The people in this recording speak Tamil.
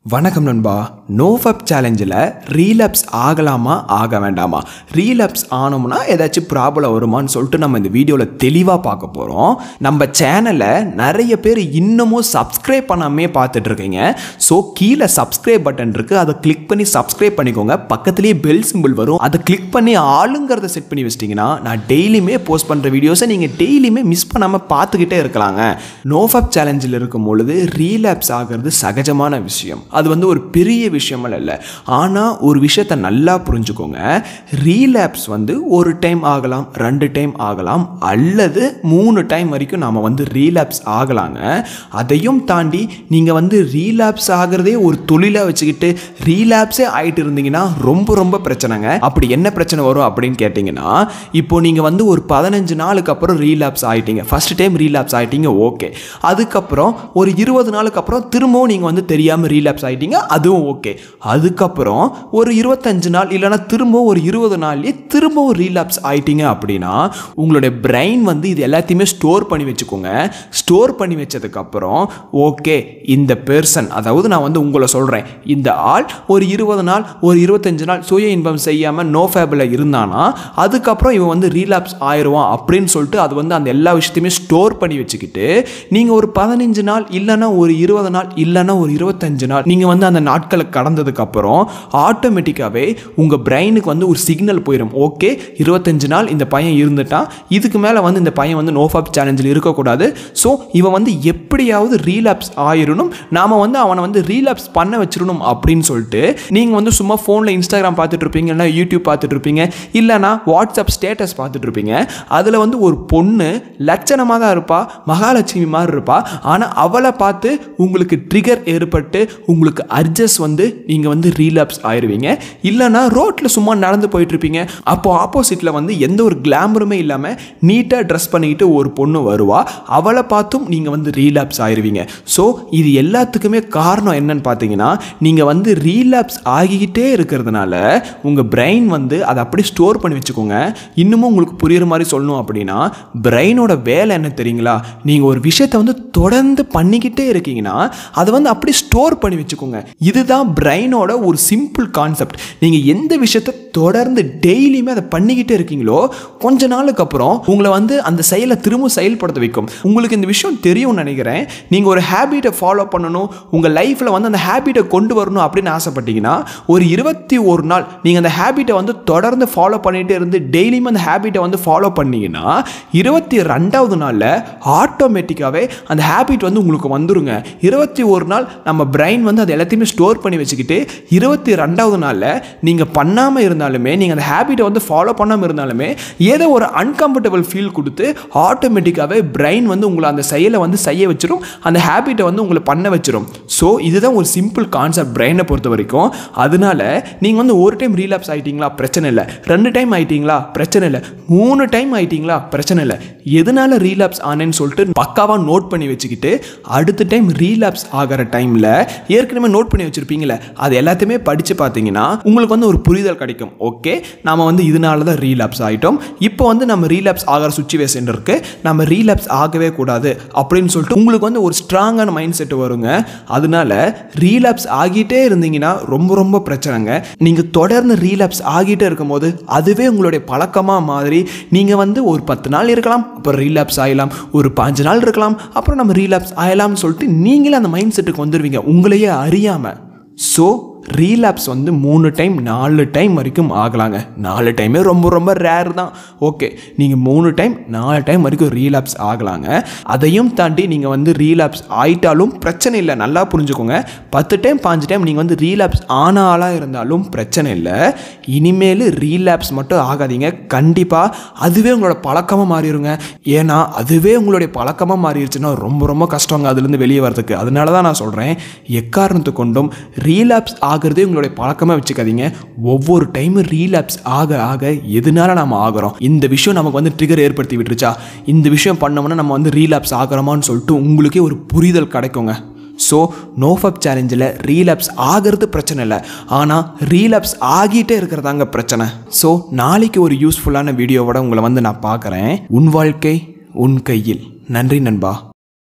வணக்கம் நண்பா நோஃபப் சேலஞ்சில் ரீலப்ஸ் ஆகலாமா ஆக வேண்டாமா ரீலப்ஸ் ஆனோம்னா ஏதாச்சும் ப்ராப்ளம் வருமான்னு சொல்லிட்டு நம்ம இந்த வீடியோவில் தெளிவாக பார்க்க போகிறோம் நம்ம சேனலை நிறைய பேர் இன்னமும் சப்ஸ்கிரைப் பண்ணாமே பார்த்துட்டு இருக்கீங்க ஸோ கீழே சப்ஸ்கிரைப் பட்டன் இருக்குது அதை கிளிக் பண்ணி சப்ஸ்கிரைப் பண்ணிக்கோங்க பக்கத்துலேயே பெல் சிம்பிள் வரும் அதை கிளிக் பண்ணி ஆளுங்கிறத செட் பண்ணி வச்சிட்டிங்கன்னா நான் டெய்லியுமே போஸ்ட் பண்ணுற வீடியோஸை நீங்கள் டெய்லியுமே மிஸ் பண்ணாமல் பார்த்துக்கிட்டே இருக்கலாங்க நோஃபப் சேலஞ்சில் இருக்கும் பொழுது ரீலாப்ஸ் ஆகிறது சகஜமான விஷயம் அது வந்து ஒரு பெரிய விஷயமெல்லாம் இல்லை ஆனால் ஒரு விஷயத்தை நல்லா புரிஞ்சுக்கோங்க ரீலாப்ஸ் வந்து ஒரு டைம் ஆகலாம் ரெண்டு டைம் ஆகலாம் அல்லது மூணு டைம் வரைக்கும் நாம் வந்து ரீலாப்ஸ் ஆகலாங்க அதையும் தாண்டி நீங்கள் வந்து ரீலாப்ஸ் ஆகிறதே ஒரு தொழிலாக வச்சுக்கிட்டு ரீலாப்ஸே ஆகிட்டு இருந்தீங்கன்னா ரொம்ப ரொம்ப பிரச்சனைங்க அப்படி என்ன பிரச்சனை வரும் அப்படின்னு கேட்டிங்கன்னா இப்போ நீங்கள் வந்து ஒரு பதினஞ்சு நாளுக்கு அப்புறம் ரீலாப்ஸ் ஆகிட்டீங்க ஃபர்ஸ்ட் டைம் ரீலாப்ஸ் ஆகிட்டீங்க ஓகே அதுக்கப்புறம் ஒரு இருபது நாளுக்கு அப்புறம் திரும்பவும் நீங்கள் வந்து தெரியாமல் ரீலாப்ஸ் ஆகிட்டீங்க அதுவும் ஓகே அதுக்கப்புறம் ஒரு இருபத்தஞ்சு நாள் இல்லைனா திரும்பவும் ஒரு இருபது நாள்லேயே திரும்பவும் ரீலாப்ஸ் ஆயிட்டீங்க அப்படின்னா உங்களுடைய பிரெயின் வந்து இது எல்லாத்தையுமே ஸ்டோர் பண்ணி வச்சுக்கோங்க ஸ்டோர் பண்ணி வச்சதுக்கப்புறம் ஓகே இந்த பெர்சன் அதாவது நான் வந்து உங்களை சொல்கிறேன் இந்த ஆள் ஒரு இருபது நாள் ஒரு இருபத்தஞ்சு நாள் சுய இன்பம் செய்யாமல் நோ ஃபேபில் இருந்தானா அதுக்கப்புறம் இவன் வந்து ரீலாப்ஸ் ஆயிடுவான் அப்படின்னு சொல்லிட்டு அது வந்து அந்த எல்லா விஷயத்தையுமே ஸ்டோர் பண்ணி வச்சுக்கிட்டு நீங்கள் ஒரு பதினஞ்சு நாள் இல்லைன்னா ஒரு இருபது நாள் இல்லைன்னா ஒரு இருபத்தஞ்சு நாள் நீங்கள் வந்து அந்த நாட்களை கடந்ததுக்கப்புறம் ஆட்டோமேட்டிக்காகவே உங்கள் பிரெயினுக்கு வந்து ஒரு சிக்னல் போயிடும் ஓகே இருபத்தஞ்சு நாள் இந்த பையன் இருந்துட்டான் இதுக்கு மேலே வந்து இந்த பையன் வந்து நோஃபாப் சேலஞ்சில் இருக்கக்கூடாது ஸோ இவன் வந்து எப்படியாவது ரீலாப்ஸ் ஆயிடணும் நாம் வந்து அவனை வந்து ரீலாப்ஸ் பண்ண வச்சிடணும் அப்படின்னு சொல்லிட்டு நீங்கள் வந்து சும்மா ஃபோனில் இன்ஸ்டாகிராம் பார்த்துட்டு இருப்பீங்க இல்லைனா யூடியூப் பார்த்துட்டு இருப்பீங்க இல்லைனா வாட்ஸ்அப் ஸ்டேட்டஸ் பார்த்துட்டு இருப்பீங்க அதில் வந்து ஒரு பொண்ணு லட்சணமாக தான் இருப்பா மகாலட்சுமி மாதிரி இருப்பா ஆனால் அவளை பார்த்து உங்களுக்கு ட்ரிகர் ஏற்பட்டு உங்களுக்கு அர்ஜஸ் வந்து நீங்கள் வந்து ரீலாப்ஸ் ஆயிடுவீங்க இல்லைனா ரோட்டில் சும்மா நடந்து போயிட்டு இருப்பீங்க அப்போ ஆப்போசிட்டில் வந்து எந்த ஒரு கிளாமருமே இல்லாமல் நீட்டாக ட்ரெஸ் பண்ணிக்கிட்டு ஒரு பொண்ணு வருவா அவளை பார்த்தும் நீங்கள் வந்து ரீலாப்ஸ் ஆயிடுவீங்க ஸோ இது எல்லாத்துக்குமே காரணம் என்னன்னு பார்த்தீங்கன்னா நீங்கள் வந்து ரீலாப்ஸ் ஆகிக்கிட்டே இருக்கிறதுனால உங்கள் பிரெயின் வந்து அதை அப்படியே ஸ்டோர் பண்ணி வச்சுக்கோங்க இன்னமும் உங்களுக்கு புரியுற மாதிரி சொல்லணும் அப்படின்னா பிரெயினோட வேலை என்ன தெரியுங்களா நீங்கள் ஒரு விஷயத்தை வந்து தொடர்ந்து பண்ணிக்கிட்டே இருக்கீங்கன்னா அதை வந்து அப்படி ஸ்டோர் பண்ணி வச்சுக்கோங்க இதுதான் பிரெயினோட ஒரு சிம்பிள் கான்செப்ட் நீங்கள் எந்த விஷயத்தை தொடர்ந்து டெய்லியுமே அதை பண்ணிக்கிட்டே இருக்கீங்களோ கொஞ்ச நாளுக்கு அப்புறம் உங்களை வந்து அந்த செயலை திரும்ப செயல்படுத்த வைக்கும் உங்களுக்கு இந்த விஷயம் தெரியும்னு நினைக்கிறேன் நீங்கள் ஒரு ஹேபிட்டை ஃபாலோ பண்ணணும் உங்கள் லைஃப்பில் வந்து அந்த ஹேபிட்டை கொண்டு வரணும் அப்படின்னு ஆசைப்பட்டீங்கன்னா ஒரு இருபத்தி ஒரு நாள் நீங்கள் அந்த ஹேபிட்டை வந்து தொடர்ந்து ஃபாலோ பண்ணிகிட்டே இருந்து டெய்லியுமே அந்த ஹேபிட்டை வந்து ஃபாலோ பண்ணீங்கன்னா இருபத்தி ரெண்டாவது நாளில் ஆட்டோமேட்டிக்காகவே அந்த ஹேபிட் வந்து உங்களுக்கு வந்துருங்க இருபத்தி ஒரு நாள் நம்ம பிரெயின் வந்து அது எல்லாத்தையுமே ஸ்டோர் பண்ணி வச்சுக்கிட்டு இருபத்தி ரெண்டாவது நாளில் நீங்கள் பண்ணாமல் இருந்தாலுமே நீங்கள் அந்த ஹேபிட்டை வந்து ஃபாலோ பண்ணாமல் இருந்தாலுமே ஏதோ ஒரு அன்கம்ஃபர்டபுள் ஃபீல் கொடுத்து ஆட்டோமேட்டிக்காகவே பிரெயின் வந்து உங்களை அந்த செயலை வந்து செய்ய வச்சிடும் அந்த ஹேபிட்டை வந்து உங்களை பண்ண வச்சிடும் ஸோ இதுதான் ஒரு சிம்பிள் கான்செப்ட் பிரெயினை பொறுத்த வரைக்கும் அதனால நீங்கள் வந்து ஒரு டைம் ரீலாப்ஸ் ஆகிட்டீங்களா பிரச்சனை இல்லை ரெண்டு டைம் ஆகிட்டீங்களா பிரச்சனை இல்லை மூணு டைம் ஆகிட்டீங்களா பிரச்சனை இல்லை எதனால ரீலாப்ஸ் ஆனேன்னு சொல்லிட்டு பக்காவாக நோட் பண்ணி வச்சுக்கிட்டு அடுத்த டைம் ரீலாப்ஸ் ஆகிற டைமில் ஏற்கனவே நோட் பண்ணி வச்சுருப்பீங்களே அது எல்லாத்தையுமே படித்து பார்த்தீங்கன்னா உங்களுக்கு வந்து ஒரு புரிதல் கிடைக்கும் ஓகே நாம் வந்து இதனால தான் ரீலாப்ஸ் ஆகிட்டோம் இப்போ வந்து நம்ம ரீலாப்ஸ் ஆகிற சுச்சுவேஷன் இருக்குது நம்ம ரீலாப்ஸ் ஆகவே கூடாது அப்படின்னு சொல்லிட்டு உங்களுக்கு வந்து ஒரு ஸ்ட்ராங்கான மைண்ட் செட் வருங்க அதனால ரீலாப்ஸ் ஆகிட்டே இருந்தீங்கன்னா ரொம்ப ரொம்ப பிரச்சனைங்க நீங்கள் தொடர்ந்து ரீலாப்ஸ் ஆகிட்டே இருக்கும்போது அதுவே உங்களுடைய பழக்கமாக மாதிரி நீங்கள் வந்து ஒரு பத்து நாள் இருக்கலாம் அப்புறம் ரீலாப்ஸ் ஆகலாம் ஒரு பாஞ்சு நாள் இருக்கலாம் அப்புறம் நம்ம ரீலாப்ஸ் ஆகலாம்னு சொல்லிட்டு நீங்களே அந்த மைண்ட் செட்டுக்கு வந்துடுவீங்க உங்களையே அறியாமல் ஸோ ரீலாப்ஸ் வந்து மூணு டைம் நாலு டைம் வரைக்கும் ஆகலாங்க நாலு டைமே ரொம்ப ரொம்ப ரேர் தான் ஓகே நீங்கள் மூணு டைம் நாலு டைம் வரைக்கும் ரீலாப்ஸ் ஆகலாங்க அதையும் தாண்டி நீங்கள் வந்து ரீலாப்ஸ் ஆயிட்டாலும் பிரச்சனை இல்லை நல்லா புரிஞ்சுக்கோங்க பத்து டைம் பாஞ்சு டைம் நீங்கள் வந்து ரீலாப்ஸ் ஆன ஆளாக இருந்தாலும் பிரச்சனை இல்லை இனிமேல் ரீலாப்ஸ் மட்டும் ஆகாதீங்க கண்டிப்பாக அதுவே உங்களோட பழக்கமாக மாறிடுங்க ஏன்னா அதுவே உங்களுடைய பழக்கமாக மாறிடுச்சுன்னா ரொம்ப ரொம்ப கஷ்டங்க அதுலேருந்து வெளியே வரதுக்கு அதனால தான் நான் சொல்கிறேன் எக்காரணத்து கொண்டும் ரீலாப்ஸ் ஆகிறதே உங்களுடைய பழக்கமாக வச்சுக்காதீங்க ஒவ்வொரு டைமும் ரீலாப்ஸ் ஆக ஆக எதனால நம்ம ஆகிறோம் இந்த விஷயம் நமக்கு வந்து ட்ரிகர் ஏற்படுத்தி விட்டுருச்சா இந்த விஷயம் பண்ணோம்னா நம்ம வந்து ரீலாப்ஸ் ஆகிறோமான்னு சொல்லிட்டு உங்களுக்கே ஒரு புரிதல் கிடைக்குங்க ஸோ நோஃபப் சேலஞ்சில் ரீலாப்ஸ் ஆகிறது பிரச்சனை இல்லை ஆனால் ரீலாப்ஸ் ஆகிட்டே இருக்கிறதாங்க பிரச்சனை ஸோ நாளைக்கு ஒரு யூஸ்ஃபுல்லான வீடியோவோட உங்களை வந்து நான் பார்க்குறேன் உன் வாழ்க்கை உன் கையில் நன்றி நண்பா